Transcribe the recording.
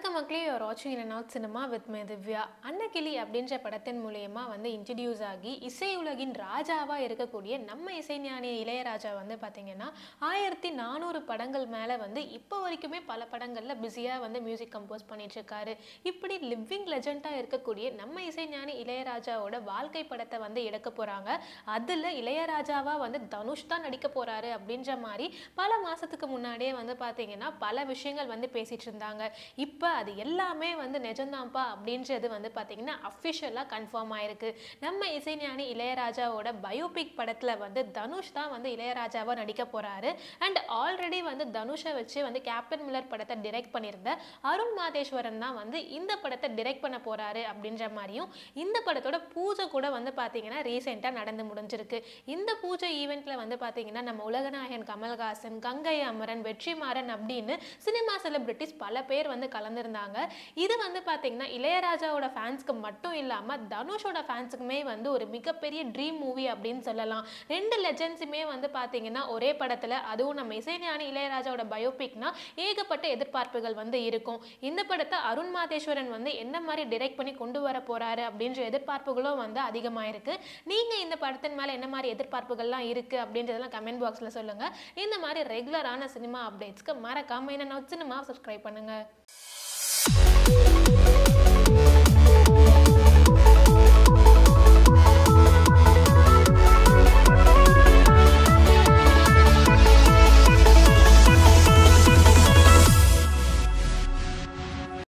வணக்கம் மக்களே ஒரு வாட்சிங் in not cinema with me Divya Annakkili அப்படின்ற படத்தின் மூலயமா வந்து இன்ட்ரடியூஸ் ஆகி இசை உலகின் ராஜாவாக இருக்கக்கூடிய நம்ம இசைஞானி இளையராஜா வந்து பார்த்தீங்கன்னா ஆயிரத்தி நானூறு படங்கள் மேலே வந்து இப்போ வரைக்குமே பல படங்களில் பிஸியாக வந்து மியூசிக் கம்போஸ் பண்ணிட்டு இருக்காரு இப்படி லிவிங் லெஜண்டாக இருக்கக்கூடிய நம்ம இசைஞானி இளையராஜாவோட வாழ்க்கை படத்தை வந்து எடுக்க போகிறாங்க அதில் இளையராஜாவாக வந்து தனுஷ் தான் நடிக்க போகிறாரு அப்படின்ற மாதிரி பல மாதத்துக்கு முன்னாடியே வந்து பார்த்தீங்கன்னா பல விஷயங்கள் வந்து பேசிட்டு இருந்தாங்க இப்போ அது எல்லாமே வந்து நிஜம்தான்ப்பா அப்படின்றது வந்து பார்த்தீங்கன்னா அஃபிஷியலாக கன்ஃபார்ம் ஆயிருக்கு நம்ம இசைஞானி இளையராஜாவோட பயோபிக் படத்தில் வந்து தனுஷ் தான் வந்து இளையராஜாவாக நடிக்க போகிறாரு அண்ட் ஆல்ரெடி வந்து தனுஷை வச்சு வந்து கேப்டன் மில்லர் படத்தை டிரெக்ட் பண்ணியிருந்த அருண் மாதேஸ்வரன் தான் வந்து இந்த படத்தை டிரெக்ட் பண்ண போகிறாரு அப்படின்ற மாதிரியும் இந்த படத்தோட பூஜை கூட வந்து பார்த்தீங்கன்னா ரீசெண்டாக நடந்து முடிஞ்சிருக்கு இந்த பூஜை ஈவெண்ட்டில் வந்து பார்த்தீங்கன்னா நம்ம உலகநாயகன் கமல்ஹாசன் கங்கை அமரன் வெற்றிமாறன் அப்படின்னு சினிமா செலிபிரிட்டிஸ் பல பேர் வந்து கலந்துருந்தாங்க இது வந்து பார்த்தீங்கன்னா இளையராஜாவோட ஃபேன்ஸ்க்கு மட்டும் இல்லாமல் தனுஷோட ஃபேன்ஸுக்குமே வந்து ஒரு மிகப்பெரிய ட்ரீம் மூவி அப்படின்னு சொல்லலாம் ரெண்டு லெஜெண்ட்ஸுமே வந்து பார்த்தீங்கன்னா ஒரே படத்தில் அதுவும் நம்ம இசைஞானி இளையராஜாவோட பயோபிக்னா ஏகப்பட்ட எதிர்பார்ப்புகள் வந்து இருக்கும் இந்த படத்தை அருண் மாதேஸ்வரன் வந்து என்ன மாதிரி டிரெக்ட் பண்ணி கொண்டு வர போறாரு அப்படின்ற எதிர்பார்ப்புகளும் வந்து அதிகமாக இருக்கு நீங்க இந்த படத்தின் மேல என்ன மாதிரி எதிர்பார்ப்புகள்லாம் இருக்கு அப்படின்றதெல்லாம் கமெண்ட் பாக்ஸ்ல சொல்லுங்க இந்த மாதிரி ரெகுலரான சினிமா அப்டேட்ஸ்க்கு மறக்காம என்ன சினிமா சப்ஸ்கிரைப் பண்ணுங்க